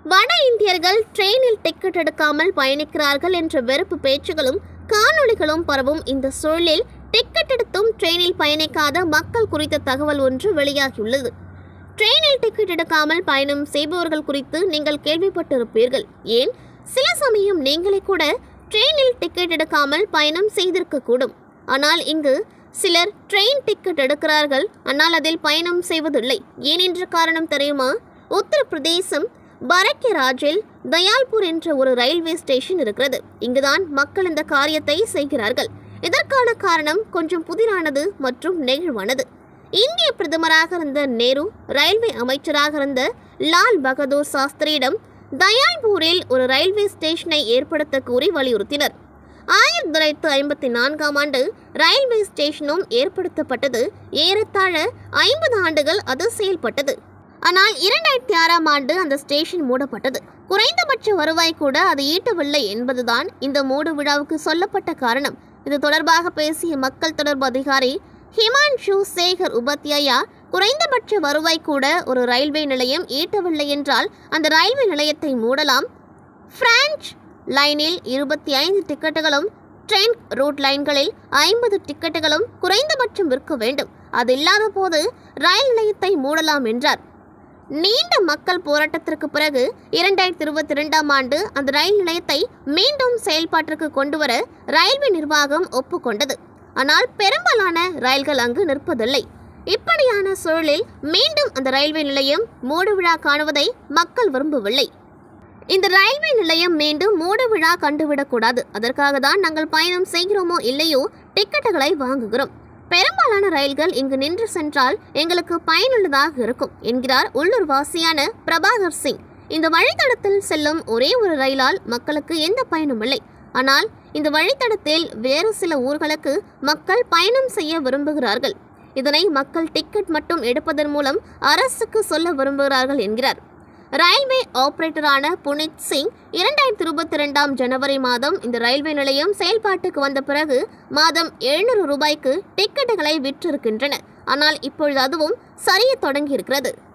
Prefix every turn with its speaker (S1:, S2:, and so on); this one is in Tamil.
S1: வட இந்தியர்கள் ட்ரெயினில் டிக்கெட் எடுக்காமல் பயணிக்கிறார்கள் என்ற வெறுப்பு பேச்சுகளும் காணொளிகளும் பரவும் இந்த சூழலில் டிக்கெட் எடுத்தும் ட்ரெயினில் பயணிக்காத மக்கள் குறித்த தகவல் ஒன்று வெளியாகியுள்ளது ட்ரெயினில் டிக்கெட் எடுக்காமல் பயணம் செய்பவர்கள் குறித்து நீங்கள் கேள்விப்பட்டிருப்பீர்கள் ஏன் சில சமயம் நீங்களே கூட ட்ரெயினில் டிக்கெட் எடுக்காமல் பயணம் செய்திருக்கக்கூடும் ஆனால் இங்கு சிலர் ட்ரெயின் டிக்கெட் எடுக்கிறார்கள் ஆனால் அதில் பயணம் செய்வதில்லை ஏன் என்ற காரணம் தெரியுமா உத்தரப்பிரதேசம் பரக்கிராஜில் தயால்பூர் என்ற ஒரு ரயில்வே ஸ்டேஷன் இருக்கிறது இங்குதான் மக்கள் இந்த காரியத்தை செய்கிறார்கள் இதற்கான காரணம் கொஞ்சம் புதிரானது மற்றும் நெகிழ்வானது இந்திய பிரதமராக இருந்த நேரு ரயில்வே அமைச்சராக இருந்த லால் பகதூர் சாஸ்திரியிடம் தயால்பூரில் ஒரு ரயில்வே ஸ்டேஷனை ஏற்படுத்த கூறி வலியுறுத்தினர் ஆயிரத்தி தொள்ளாயிரத்து ஐம்பத்தி நான்காம் ஆண்டு ரயில்வே ஸ்டேஷனும் ஏற்படுத்தப்பட்டது ஏறத்தாழ ஐம்பது ஆண்டுகள் அது செயல்பட்டது ஆனால் இரண்டாயிரத்தி ஆறாம் ஆண்டு அந்த ஸ்டேஷன் மூடப்பட்டது குறைந்தபட்ச வருவாய் கூட அது ஈட்டவில்லை என்பதுதான் இந்த மூடு விழாவுக்கு சொல்லப்பட்ட காரணம் இது தொடர்பாக பேசிய மக்கள் தொடர்பு அதிகாரி ஹிமான்ஷு சேகர் உபாத்யாயா குறைந்தபட்ச வருவாய் கூட ஒரு ரயில்வே நிலையம் ஈட்டவில்லை என்றால் அந்த ரயில்வே நிலையத்தை மூடலாம் பிரான்ச் லைனில் இருபத்தி ஐந்து டிக்கெட்டுகளும் ட்ரெயின் ரூட் லைன்களில் ஐம்பது டிக்கெட்டுகளும் குறைந்தபட்சம் விற்க வேண்டும் அது இல்லாத போது ரயில் நிலையத்தை மூடலாம் என்றார் நீண்ட மக்கள் போராட்டத்திற்கு பிறகு இரண்டாயிரத்தி இருபத்தி இரண்டாம் ஆண்டு அந்த ரயில் நிலையத்தை மீண்டும் செயல்பாட்டிற்கு கொண்டுவர ரயில்வே நிர்வாகம் ஒப்புக்கொண்டது ஆனால் பெரும்பாலான ரயில்கள் அங்கு நிற்பதில்லை இப்படியான சூழலில் மீண்டும் அந்த ரயில்வே நிலையம் மூடு விழா காணுவதை மக்கள் விரும்பவில்லை இந்த ரயில்வே நிலையம் மீண்டும் மூட விழா கண்டுவிடக்கூடாது அதற்காக தான் நாங்கள் பயணம் செய்கிறோமோ இல்லையோ டிக்கெட்டுகளை வாங்குகிறோம் பெரும்பாலான ரயில்கள் இங்கு நின்று சென்றால் எங்களுக்கு பயனுள்ளதாக இருக்கும் என்கிறார் உள்ளூர் வாசியான பிரபாகர் சிங் இந்த வழித்தடத்தில் செல்லும் ஒரே ஒரு ரயிலால் மக்களுக்கு எந்த பயனும் இல்லை ஆனால் இந்த வழித்தடத்தில் வேறு சில ஊர்களுக்கு மக்கள் பயணம் செய்ய விரும்புகிறார்கள் இதனை மக்கள் டிக்கெட் மட்டும் எடுப்பதன் மூலம் அரசுக்கு சொல்ல விரும்புகிறார்கள் என்கிறார் ரயில்வே ஆபரேட்டரான புனித் சிங் இரண்டாயிரத்தி இருபத்தி ரெண்டாம் ஜனவரி மாதம் இந்த ரயில்வே நிலையம் செயல்பாட்டுக்கு வந்த பிறகு மாதம் எழுநூறு ரூபாய்க்கு டிக்கெட்டுகளை விற்றிருக்கின்றன ஆனால் இப்பொழுது அதுவும் சரிய தொடங்கியிருக்கிறது